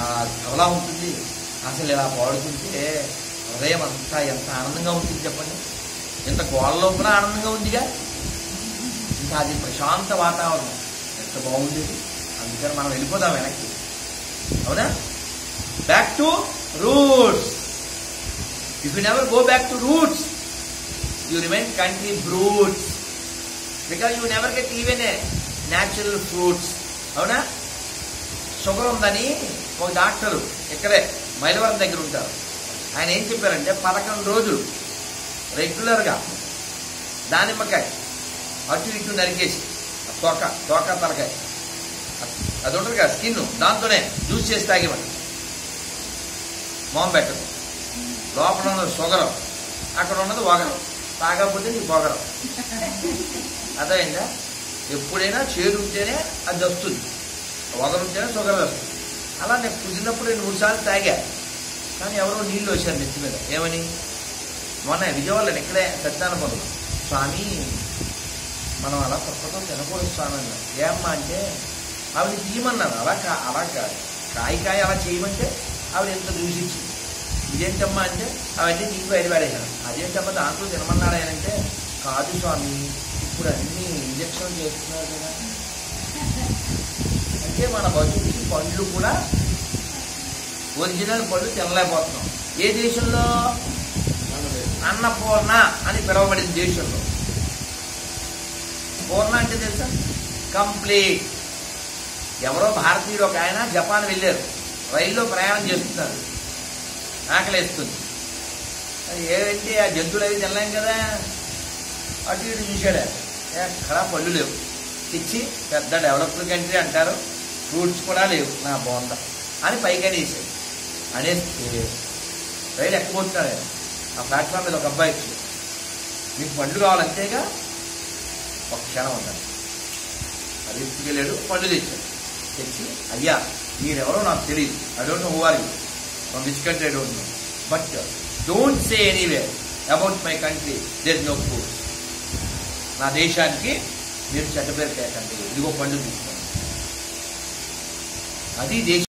ఆ ఎలా ఉంటుంది అసలు ఇలా పాడుతుంటే హృదయం అంతా ఎంత ఆనందంగా ఉంటుంది చెప్పండి ఇంత గోడలో కూడా ఆనందంగా ఉందిగా ఇంకా అది ప్రశాంత వాతావరణం ఎంత బాగుండేది అందుకని మనం వెళ్ళిపోదాం వెనక్కి అవునా back to roots if you never go back to roots you remain country brutes because you never get even a natural fruits అవునా షుగర్ ఉందని ఒక డాక్టరు ఇక్కడే మైలవరం దగ్గర ఉంటారు ఆయన ఏం చెప్పారంటే పదకొండు రోజులు రెగ్యులర్గా దానిమ్మకాయ అటు ఇటు నరికేసి ఆ తోక తోక తలకాయ అది ఉంటుంది కదా స్కిన్ దాంతోనే జ్యూస్ చేసి తాగేవాడు మొహం పెట్టదు లోపల ఉన్నది షుగర్ అక్కడ ఉన్నది వగరం తాగకపోతే నీకు పొగరం అర్థమైందా ఎప్పుడైనా చేదు ఉంటేనే అది వస్తుంది వగరు ఉంటేనే షుగర్ వస్తుంది అలా నేను కుదిరినప్పుడు రెండు మూడు సార్లు తాగా కానీ ఎవరో నీళ్ళు వచ్చారు నెత్తి మీద ఏమని మొన్న విజయవాడలో ఇక్కడే సత్యానపదం స్వామి మనం అలా పక్కన తినకూడదు స్వామి అన్నారు ఏమ్మా అంటే ఆవిడ తీయమన్నారు అలా కా అలా కాదు కాయ కాయ అలా చేయమంటే ఆవిడ ఎంత దూషించింది ఇదేంటమ్మా అంటే అవన్నీ నీకు బయటపడేశాను అదేంటమ్మా దాంట్లో తినమన్నాడు ఆయన అంటే కాదు స్వామి ఇప్పుడు అన్ని ఇంజక్షన్ చేస్తున్నారు కదా అంటే మన బతుకుకి పళ్ళు కూడా ఒరిజినల్ పళ్ళు తినలేకపోతున్నాం ఏ దేశంలో అన్నపూర్ణ అని పిలువబడిన దేశంలో పూర్ణ అంటే తెలుసా కంప్లీట్ ఎవరో భారతీయుడు ఒక ఆయన జపాన్ వెళ్ళారు రైల్లో ప్రయాణం చేస్తున్నారు ఆకలేస్తుంది అది ఏంటి ఆ జంతువులు అవి తినలేం కదా అటు ఇటు చూశాడు ఎక్కడ పళ్ళు లేవు ఇచ్చి పెద్ద డెవలప్డ్ కంట్రీ అంటారు ఫ్రూట్స్ కూడా లేవు నా బోంద అని పైకి అనేసాడు అనేస్తే రైలు ఎక్కబోతున్నాడు ఆయన. ఆ ప్లాట్ఫామ్ మీద ఒక అబ్బాయి వచ్చి మీకు పళ్ళు కావాలంతేగా ఒక క్షణం ఉండాలి అది ఎత్తుకెళ్ళాడు పళ్ళు తెచ్చాడు తెచ్చి అయ్యా మీరెవరో నాకు తెలియదు I don't know who are you from which country I don't know but don't say anyway about my country there no food నా దేశానికి మీరు చెడ్డ పేరు కేకండి ఇదిగో పళ్ళు తీసుకోండి అది దేశం